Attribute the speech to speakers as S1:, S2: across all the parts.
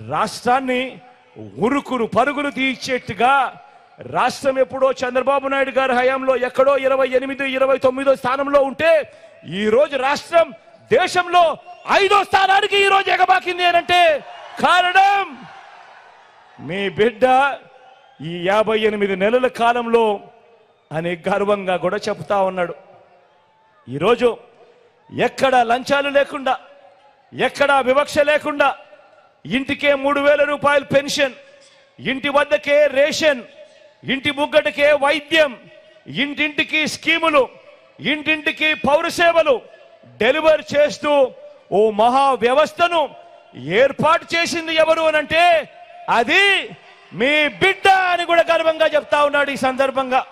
S1: రాష్ట్రాన్ని ఉరుకురు పరుగులు తీర్చేట్టుగా రాష్ట్రం ఎప్పుడో చంద్రబాబు నాయుడు గారి హయాంలో ఎక్కడో ఇరవై ఎనిమిది ఇరవై తొమ్మిదో స్థానంలో ఉంటే ఈ రోజు రాష్ట్రం దేశంలో ఐదో స్థానానికి ఈ రోజు ఎగబాకింది అనంటే కారణం మీ బిడ్డ ఈ యాభై ఎనిమిది నెలల కాలంలో అని గర్వంగా కూడా చెప్తా ఉన్నాడు ఈరోజు ఎక్కడ లంచాలు లేకుండా ఎక్కడ వివక్ష లేకుండా ఇంటికే మూడు వేల రూపాయలు పెన్షన్ ఇంటి వద్దకే రేషన్ ఇంటి ముగ్గటికే వైద్యం ఇంటింటికి స్కీములు ఇంటింటికి పౌర సేవలు డెలివర్ చేస్తూ ఓ మహా వ్యవస్థను ఏర్పాటు చేసింది ఎవరు అనంటే అది మీ బిడ్డ అని కూడా గర్వంగా చెప్తా ఉన్నాడు ఈ సందర్భంగా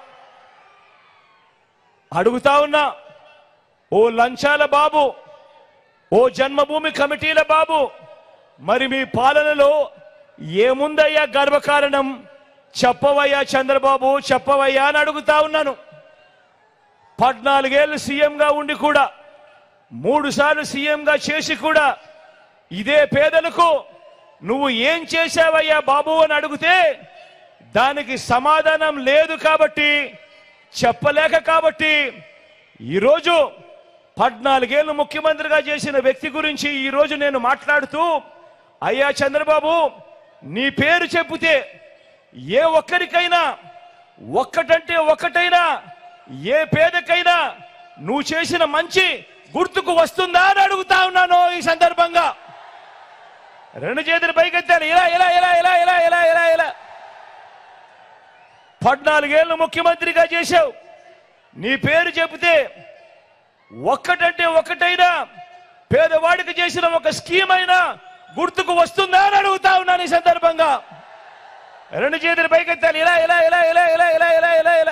S1: అడుగుతా ఉన్నా ఓ లంచాల బాబు ఓ జన్మభూమి కమిటీల బాబు మరి మీ పాలనలో ఏముందయ్యా గర్వకారణం చెప్పవయ్యా చంద్రబాబు చెప్పవయ్యా అని అడుగుతా ఉన్నాను పద్నాలుగేళ్ళు సీఎంగా ఉండి కూడా మూడు సార్లు సీఎంగా చేసి కూడా ఇదే పేదలకు నువ్వు ఏం చేశావయ్యా బాబు అని అడిగితే దానికి సమాధానం లేదు కాబట్టి చెప్పలేక కాబట్టి ఈరోజు పద్నాలుగేళ్ళు ముఖ్యమంత్రిగా చేసిన వ్యక్తి గురించి ఈరోజు నేను మాట్లాడుతూ అయ్యా చంద్రబాబు నీ పేరు చెబితే ఏ ఒక్కరికైనా ఒక్కటంటే ఒక్కటైనా ఏ పేదకైనా నువ్వు చేసిన మంచి గుర్తుకు వస్తుందా అని అడుగుతా ఉన్నాను ఈ సందర్భంగా రెండు చేతులు పైకెత్తాను ఇలా ఇలా ఇలా ఇలా ఇలా ఇలా ఇలా ఇలా పద్నాలుగేళ్ళు ముఖ్యమంత్రిగా చేశావు నీ పేరు చెబితే ఒక్కటంటే ఒక్కటైనా పేదవాడికి చేసిన ఒక స్కీమ్ అయినా గుర్తుకు వస్తుందా అని అడుగుతా ఉన్నాను ఈ సందర్భంగా రెండు చేతులు పైకెత్తాలి ఇలా ఇలా ఇలా ఇలా ఇలా ఇలా ఇలా ఇలా ఇలా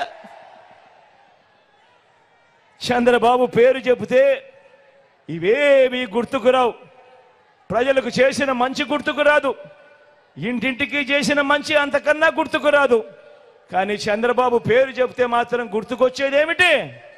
S1: చంద్రబాబు పేరు చెబితే ఇవేవి గుర్తుకు రావు ప్రజలకు చేసిన మంచి గుర్తుకు రాదు ఇంటింటికి చేసిన మంచి అంతకన్నా గుర్తుకు రాదు కానీ చంద్రబాబు పేరు చెబితే మాత్రం గుర్తుకొచ్చేది ఏమిటి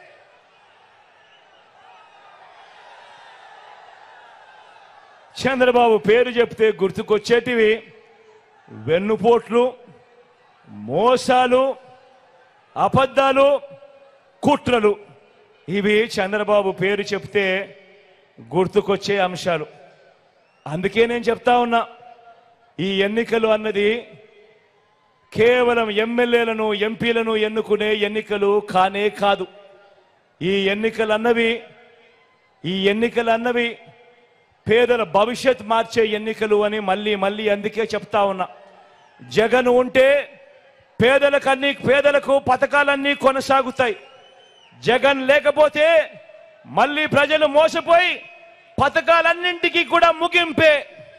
S1: చంద్రబాబు పేరు చెప్తే గుర్తుకొచ్చేటివి వెన్నుపోట్లు మోసాలు అబద్ధాలు కుట్రలు ఇవి చంద్రబాబు పేరు చెప్తే గుర్తుకొచ్చే అంశాలు అందుకే నేను చెప్తా ఉన్నా ఈ ఎన్నికలు అన్నది కేవలం ఎమ్మెల్యేలను ఎంపీలను ఎన్నుకునే ఎన్నికలు కానే కాదు ఈ ఎన్నికలు అన్నవి ఈ ఎన్నికలు అన్నవి పేదల భవిష్యత్ మార్చే ఎన్నికలు అని మళ్ళీ మళ్ళీ అందుకే చెప్తా ఉన్నా జగన్ ఉంటే పేదలకు అన్ని పేదలకు పథకాలన్నీ కొనసాగుతాయి జగన్ లేకపోతే మళ్ళీ ప్రజలు మోసపోయి పథకాలన్నింటికి కూడా ముగింపే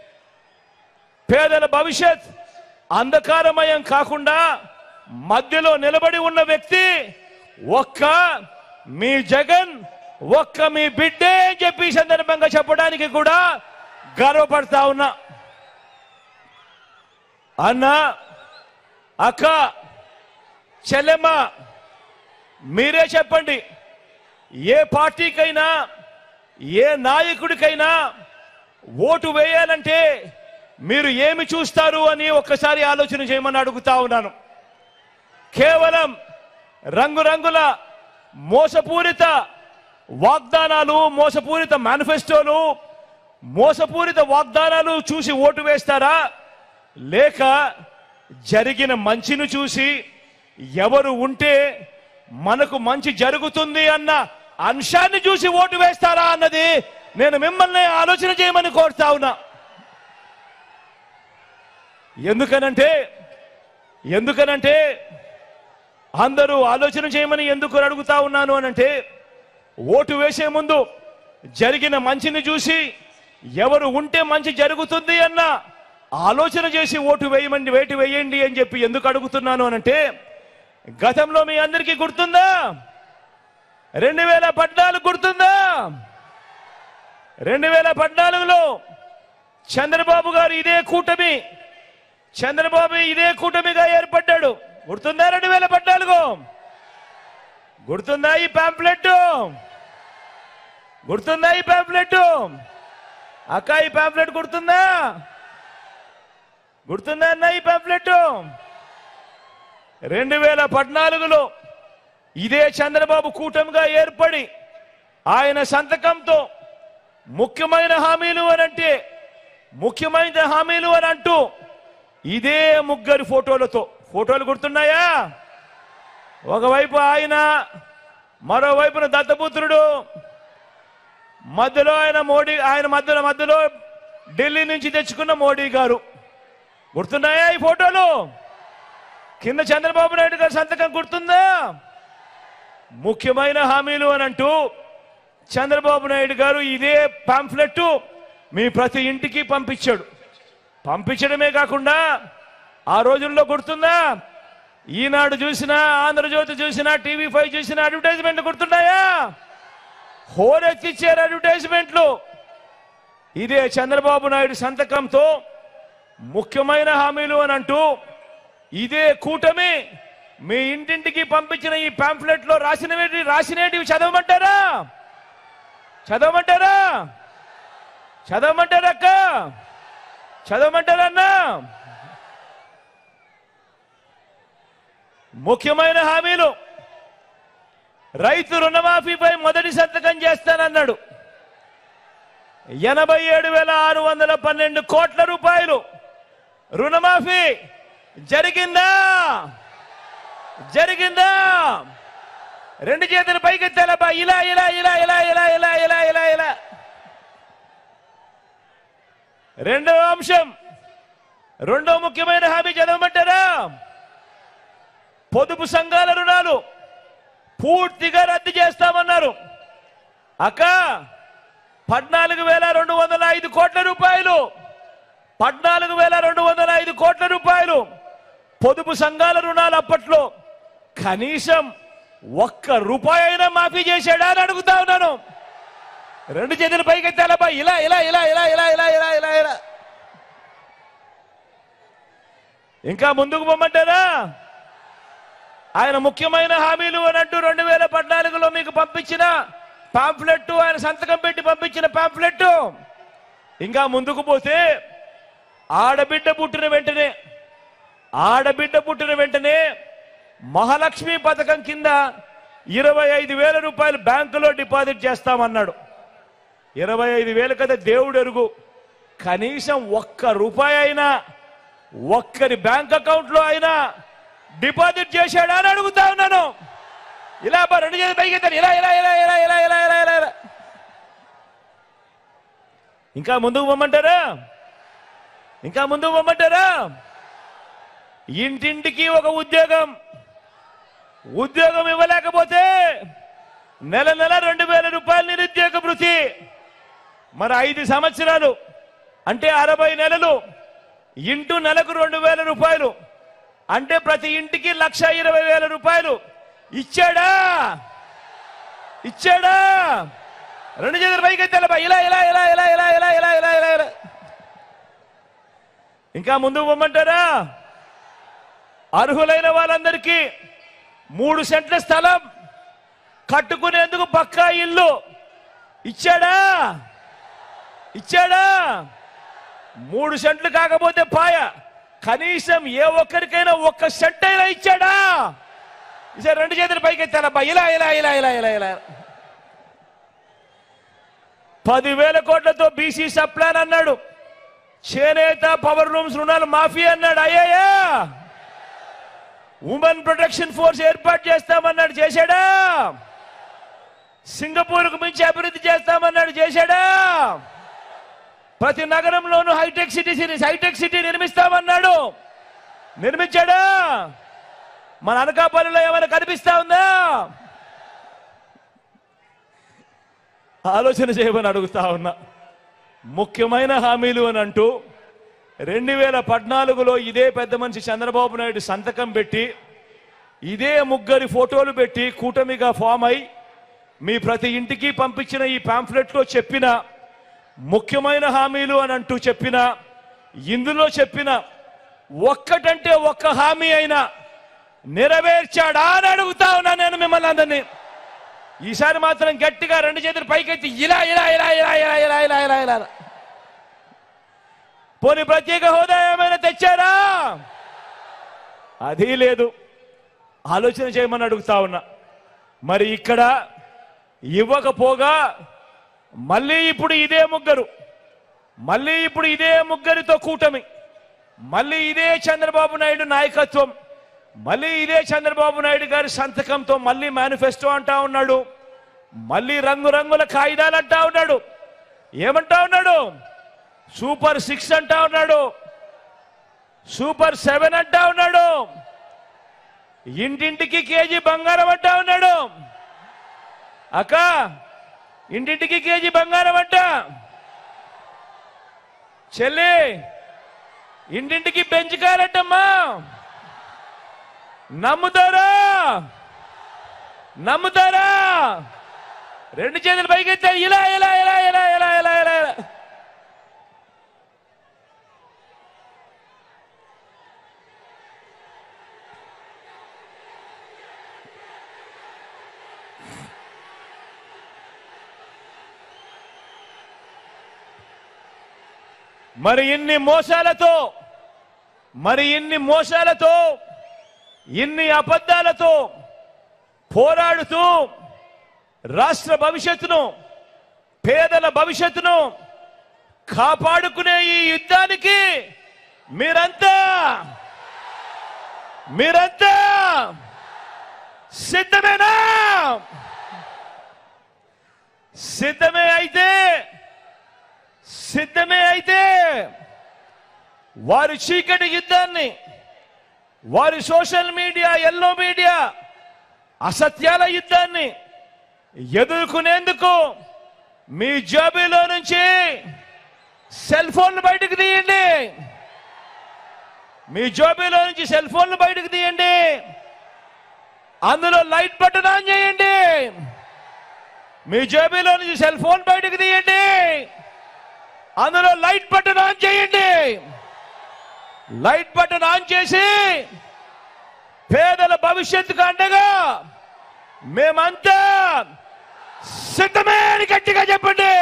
S1: పేదల భవిష్యత్ అంధకారమయం కాకుండా మధ్యలో నిలబడి ఉన్న వ్యక్తి ఒక్క మీ జగన్ ఒక్క మీ బిడ్డే అని చెప్పి ఈ సందర్భంగా చెప్పడానికి కూడా గర్వపడతా ఉన్నా అన్న అక్క చెల్లెమ్మ మీరే చెప్పండి ఏ పార్టీకైనా ఏ నాయకుడికైనా ఓటు వేయాలంటే మీరు ఏమి చూస్తారు అని ఒక్కసారి ఆలోచన చేయమని అడుగుతా ఉన్నాను కేవలం రంగురంగుల మోసపూరిత వాగ్దానాలు మోసపూరిత మేనిఫెస్టోలు మోసపూరిత వాగ్దానాలు చూసి ఓటు వేస్తారా లేక జరిగిన మంచిని చూసి ఎవరు ఉంటే మనకు మంచి జరుగుతుంది అన్న అంశాన్ని చూసి ఓటు వేస్తారా అన్నది నేను మిమ్మల్ని ఆలోచన చేయమని కోరుతా ఉన్నా ఎందుకనంటే ఎందుకనంటే అందరూ ఆలోచన చేయమని ఎందుకు అడుగుతా ఉన్నాను అనంటే ఓటు వేసే ముందు జరిగిన మంచిని చూసి ఎవరు ఉంటే మంచి జరుగుతుంది అన్న ఆలోచన చేసి ఓటు వేయమండి వేటు వేయండి అని చెప్పి ఎందుకు అడుగుతున్నాను అనంటే గతంలో మీ అందరికీ గుర్తుందా రెండు వేల పద్నాలుగు గుర్తుందా రెండు వేల పద్నాలుగులో చంద్రబాబు గారు ఇదే కూటమి చంద్రబాబు ఇదే కూటమిగా ఏర్పడ్డాడు గుర్తుందా రెండు వేల పద్నాలుగు గుర్తుందా ఈ పాంప్లెట్ గుర్తుందా ఈ పాంప్లెట్ అక్క ఈ పాంప్లెట్ గుర్తుందా గుర్తుందా అన్న ఈ పాంప్లెట్ రెండు వేల పద్నాలుగులో ఇదే చంద్రబాబు కూటమిగా ఏర్పడి ఆయన సంతకంతో ముఖ్యమైన హామీలు అని అంటే ముఖ్యమైన హామీలు అని అంటూ ఇదే ముగ్గురి ఫోటోలతో ఫోటోలు గుర్తున్నాయా ఒకవైపు ఆయన మరోవైపున దత్తపుత్రుడు మధ్యలో ఆయన మోడీ ఆయన మధ్యలో మధ్యలో ఢిల్లీ నుంచి తెచ్చుకున్న మోడీ గారు గుర్తున్నాయా ఈ ఫోటోలు కింద చంద్రబాబు నాయుడు గారి సంతకం గుర్తుందా ముఖ్యమైన హామీలు అని అంటూ చంద్రబాబు నాయుడు గారు ఇదే పాంఫ్లెట్ మీ ప్రతి ఇంటికి పంపించాడు పంపించడమే కాకుండా ఆ రోజుల్లో గుర్తుందా ఈనాడు చూసినా ఆంధ్రజ్యోతి చూసినా టీవీ ఫైవ్ చూసినా అడ్వర్టైజ్మెంట్లు గుర్తున్నాయా హోరెత్తిచ్చారు అడ్వర్టైజ్మెంట్లు ఇదే చంద్రబాబు నాయుడు సంతకంతో ముఖ్యమైన హామీలు అని అంటూ ఇదే కూటమి మీ ఇంటింటికి పంపించిన ఈ పాంఫ్లెట్ లో రాసినవి రాసినవి చదవమంటారా చదవమంటారా చదవమంటారా అక్క చదవమంటారా అన్నా ముఖ్యమైన హామీలు రైతు రుణమాఫీపై మొదటి సంతకం చేస్తానన్నాడు ఎనభై ఏడు వేల ఆరు వందల పన్నెండు కోట్ల రూపాయలు రుణమాఫీ జరిగిందా జరిగిందా రెండు చేతులు పైకెత్తాలబ్బా ఇలా ఇలా ఇలా ఇలా ఇలా ఇలా ఇలా ఇలా ఇలా రెండవ అంశం రెండో ముఖ్యమైన హామీ చదవమంటారా పొదుపు సంఘాల రుణాలు పూర్తిగా రద్దు చేస్తామన్నారు అక్క పద్నాలుగు వేల రెండు వందల ఐదు కోట్ల రూపాయలు పద్నాలుగు వేల రెండు వందల ఐదు కోట్ల రూపాయలు పొదుపు సంఘాల రుణాలు అప్పట్లో కనీసం ఒక్క రూపాయి అయినా మాఫీ చేశాడా అని అడుగుతా ఉన్నాను రెండు చేతులు పైకెత్తాలబ్బా ఇలా ఇలా ఇలా ఇలా ఇలా ఇలా ఇలా ఇలా ఇలా ఇంకా ముందుకు పొమ్మంటారా ఆయన ముఖ్యమైన హామీలు అని అంటూ రెండు వేల పద్నాలుగులో మీకు పంపించిన పాంఫ్లెట్ ఆయన సంతకం పెట్టి పంపించిన పాంఫ్లెట్ ఇంకా ముందుకు పోతే ఆడబిడ్డ పుట్టిన వెంటనే ఆడబిడ్డ పుట్టిన వెంటనే మహాలక్ష్మి పథకం కింద ఇరవై ఐదు వేల రూపాయలు బ్యాంకులో డిపాజిట్ చేస్తామన్నాడు ఇరవై ఐదు వేలు కదా దేవుడు ఎరుగు కనీసం ఒక్క రూపాయి అయినా ఒక్కరి బ్యాంక్ అకౌంట్ లో అయినా డిపాజిట్ చేశాడా అని అడుగుతా ఉన్నాను ఇలా అబ్బా, రెండు చేతులు పైకి ఎత్తాను. ఇలా ఇలా ఇలా ఇలా ఇలా ఇలా ఇలా ఇలా ఇలా ఇంకా ముందుకు పొమ్మంటారా ఇంకా ముందుకు పొమ్మంటారా ఇంటింటికి ఒక ఉద్యోగం ఉద్యోగం ఇవ్వలేకపోతే నెల నెల రెండు వేల రూపాయల నిరుద్యోగ భృతి మరి ఐదు సంవత్సరాలు అంటే అరవై నెలలు ఇంటూ నెలకు రెండు వేల రూపాయలు అంటే ప్రతి ఇంటికి లక్ష ఇరవై వేల రూపాయలు ఇచ్చాడా ఇచ్చాడా రెండు చేతులు పైకి ఎత్తాలబ్బా. ఇలా ఇలా ఇలా ఇలా ఇలా ఇలా ఇలా ఇలా ఇలా ఇలా ఇంకా ముందుకు పొమ్మంటారా అర్హులైన వాళ్ళందరికీ మూడు సెంట్ల స్థలం కట్టుకునేందుకు పక్కా ఇల్లు ఇచ్చాడా ఇచ్చాడా మూడు సెంట్లు కాకపోతే పాయ కనీసం ఏ ఒక్కరికైనా ఒక్క సెంట్ అయినా ఇచ్చాడా ఇసే రెండు చేతులు పైకి ఎత్తాలబ్బా ఇలా ఇలా ఇలా ఇలా ఇలా ఇలా పదివేల కోట్లతో బీసీ సప్లాన్ అన్నాడు చేనేత పవర్ రూమ్స్ రుణాలు మాఫీ అన్నాడు అయ్యాయా ఉమెన్ ప్రొటెక్షన్ ఫోర్స్ ఏర్పాటు చేస్తామన్నాడు చేశాడా సింగపూర్కు మించి అభివృద్ధి చేస్తామన్నాడు చేశాడా ప్రతి నగరంలోనూ హైటెక్ సిటీ హైటెక్ సిటీ నిర్మిస్తామన్నాడు నిర్మించాడా మన అనకాపల్లిలో ఏమైనా కనిపిస్తా ఉందా ఆలోచన చేయమని అడుగుతా ఉన్నా ముఖ్యమైన హామీలు అని అంటూ రెండు వేల పద్నాలుగులో ఇదే పెద్ద మనిషి చంద్రబాబు నాయుడు సంతకం పెట్టి ఇదే ముగ్గురి ఫోటోలు పెట్టి కూటమిగా ఫామ్ అయి మీ ప్రతి ఇంటికి పంపించిన ఈ పాంఫ్లెట్లో చెప్పిన ముఖ్యమైన హామీలు అని అంటూ చెప్పిన ఇందులో చెప్పిన ఒక్కటంటే ఒక్క హామీ అయినా నెరవేర్చాడా అని అడుగుతా ఉన్నా నేను మిమ్మల్ని అందరినీ ఈసారి మాత్రం గట్టిగా రెండు చేతులు పైకెత్తి ఇలా ఇలా ఇలా ఇలా ఇలా ఇలా ఇలా ఇలా ఇలా పోనీ ప్రత్యేక హోదా ఏమైనా తెచ్చారా అది లేదు ఆలోచన చేయమని అడుగుతా ఉన్నా మరి ఇక్కడ ఇవ్వకపోగా మళ్ళీ ఇప్పుడు ఇదే ముగ్గురు మళ్ళీ ఇప్పుడు ఇదే ముగ్గురితో కూటమి మళ్ళీ ఇదే చంద్రబాబు నాయుడు నాయకత్వం మళ్ళీ ఇదే చంద్రబాబు నాయుడు గారి సంతకంతో మళ్ళీ మేనిఫెస్టో అంటా ఉన్నాడు మళ్ళీ రంగురంగుల కాగితాలు అంటా ఉన్నాడు ఏమంటా ఉన్నాడు సూపర్ సిక్స్ అంటా ఉన్నాడు సూపర్ సెవెన్ అంటా ఉన్నాడు ఇంటింటికి కేజీ బంగారం అంటా ఉన్నాడు అక్క ఇంటింటికి కేజీ బంగారం అంట చెల్లి ఇంటింటికి పెంచుకారటమ్మా నమ్ముతారా నమ్ముతారా రెండు చేతులు పైకెత్తారు ఇలా ఇలా ఇలా ఇలా ఇలా ఇలా ఇలా ఇలా మరి ఇన్ని మోసాలతో మరి ఇన్ని మోసాలతో ఇన్ని అబద్ధాలతో పోరాడుతూ రాష్ట్ర భవిష్యత్తును పేదల భవిష్యత్తును కాపాడుకునే ఈ యుద్ధానికి మీరంతా మీరంతా సిద్ధమేనా సిద్ధమే అయితే సిద్ధమే అయితే వారి చీకటి యుద్ధాన్ని వారి సోషల్ మీడియా ఎల్లో మీడియా అసత్యాల యుద్ధాన్ని ఎదుర్కొనేందుకు మీ జాబీలో నుంచి సెల్ ఫోన్లు బయటకు తీయండి మీ జోబీలో నుంచి సెల్ ఫోన్లు బయటకు తీయండి అందులో లైట్ బటన్ ఆన్ చేయండి మీ జేబీలో నుంచి సెల్ ఫోన్ బయటకు తీయండి అందులో లైట్ బటన్ ఆన్ చేయండి లైట్ బటన్ ఆన్ చేసి పేదల భవిష్యత్తుకు అండగా మేమంతా సిద్ధమే అని గట్టిగా చెప్పండి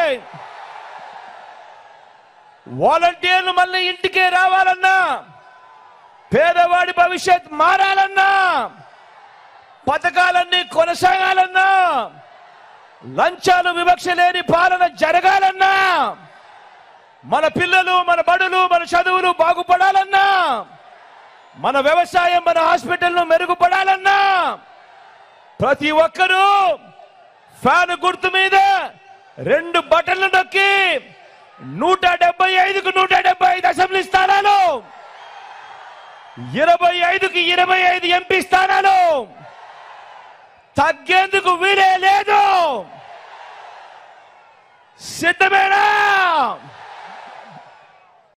S1: వాలంటీర్లు మళ్ళీ ఇంటికే రావాలన్నా పేదవాడి భవిష్యత్ మారాలన్నా పథకాలన్నీ కొనసాగాలన్నా లంచాలు వివక్ష లేని పాలన జరగాలన్నా మన పిల్లలు మన బడులు మన చదువులు బాగుపడాలన్నా మన వ్యవసాయం మన హాస్పిటల్ను మెరుగుపడాలన్నా ప్రతి ఒక్కరూ ఫ్యాన్ గుర్తు మీద రెండు బటన్లు నొక్కి నూట డెబ్బై ఐదుకు నూట డెబ్బై ఐదు అసెంబ్లీ స్థానాలు ఇరవై ఐదుకి ఇరవై ఐదు ఎంపీ స్థానాలు తగ్గేందుకు వీలే లేదు సిద్ధమేనా